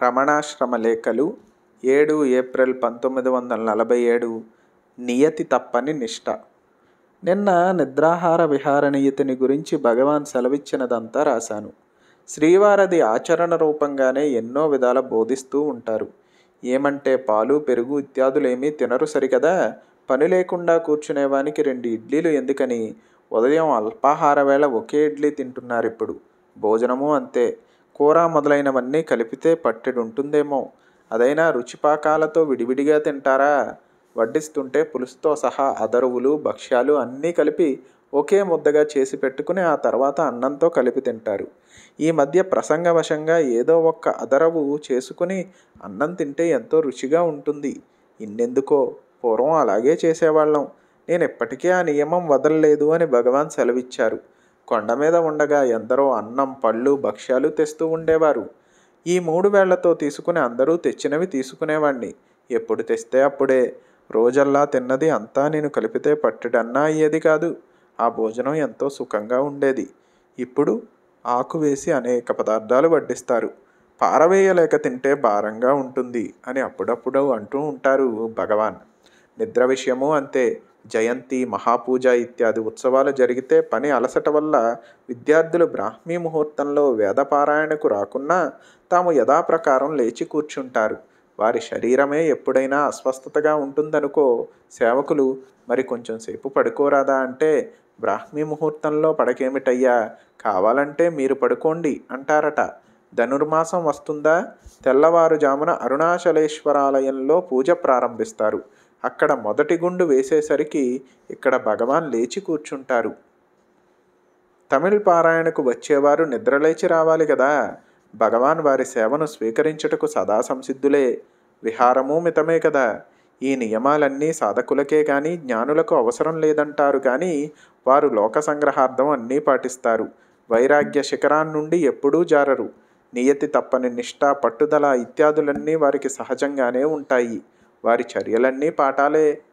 రమణాశ్రమ లేఖలు ఏడు ఏప్రిల్ పంతొమ్మిది వందల నలభై ఏడు నియతి తప్పని నిష్ట నిన్న నిద్రాహార విహార నియతిని గురించి భగవాన్ సెలవిచ్చినదంతా రాశాను శ్రీవారది ఆచరణ రూపంగానే ఎన్నో విధాల బోధిస్తూ ఉంటారు ఏమంటే పాలు పెరుగు ఇత్యాదులేమీ తినరు సరికదా పని లేకుండా కూర్చునేవానికి రెండు ఇడ్లీలు ఎందుకని ఉదయం అల్పాహార వేళ ఒకే ఇడ్లీ తింటున్నారు ఇప్పుడు భోజనము అంతే కూర మొదలైనవన్నీ కలిపితే పట్టెడుంటుందేమో అదైనా రుచిపాకాలతో విడివిడిగా తింటారా వడ్డిస్తుంటే పులుసుతో సహా అదరువులు భక్ష్యాలు అన్నీ కలిపి ఒకే ముద్దగా చేసి పెట్టుకుని ఆ తర్వాత అన్నంతో కలిపి తింటారు ఈ మధ్య ప్రసంగవశంగా ఏదో ఒక్క అదరవు చేసుకుని అన్నం తింటే ఎంతో రుచిగా ఉంటుంది ఇన్నెందుకో పూర్వం అలాగే చేసేవాళ్ళం నేను ఎప్పటికీ ఆ నియమం వదలలేదు అని భగవాన్ సెలవిచ్చారు కొండ మీద ఉండగా ఎందరో అన్నం పళ్ళు భక్ష్యాలు తెస్తూ ఉండేవారు ఈ మూడు వేళ్లతో తీసుకుని అందరూ తెచ్చినవి తీసుకునేవాణ్ణి ఎప్పుడు తెస్తే అప్పుడే రోజల్లా తిన్నది అంతా నేను కలిపితే పట్టెడన్నా అయ్యేది కాదు ఆ భోజనం ఎంతో సుఖంగా ఉండేది ఇప్పుడు ఆకు వేసి అనేక పదార్థాలు వడ్డిస్తారు పారవేయలేక తింటే భారంగా ఉంటుంది అని అప్పుడప్పుడు అంటూ ఉంటారు భగవాన్ నిద్ర విషయము అంతే జయంతి మహాపూజ ఇత్యాది ఉత్సవాలు జరిగితే పని అలసట వల్ల విద్యార్థులు బ్రాహ్మీ ముహూర్తంలో వేదపారాయణకు రాకున్నా తాము యథాప్రకారం లేచి కూర్చుంటారు వారి శరీరమే ఎప్పుడైనా అస్వస్థతగా ఉంటుందనుకో సేవకులు మరి కొంచెం సేపు పడుకోరాదా అంటే బ్రాహ్మీ ముహూర్తంలో పడకేమిటయ్యా కావాలంటే మీరు పడుకోండి అంటారట ధనుర్మాసం వస్తుందా తెల్లవారుజామున అరుణాచలేశ్వరాలయంలో పూజ ప్రారంభిస్తారు అక్కడ మొదటి గుండు వేసేసరికి ఇక్కడ భగవాన్ లేచి కూర్చుంటారు తమిళ్ పారాయణకు వచ్చేవారు నిద్రలేచి రావాలి కదా భగవాన్ వారి సేవను స్వీకరించుటకు సదా సంసిద్ధులే విహారము మితమే కదా ఈ నియమాలన్నీ సాధకులకే కానీ జ్ఞానులకు అవసరం లేదంటారు కానీ వారు లోక సంగ్రహార్థం అన్నీ పాటిస్తారు వైరాగ్య శిఖరాన్నుండి ఎప్పుడూ జారరు నియతి తప్పని నిష్ఠ పట్టుదల ఇత్యాదులన్నీ వారికి సహజంగానే ఉంటాయి వారి చర్యలన్నీ పాఠాలే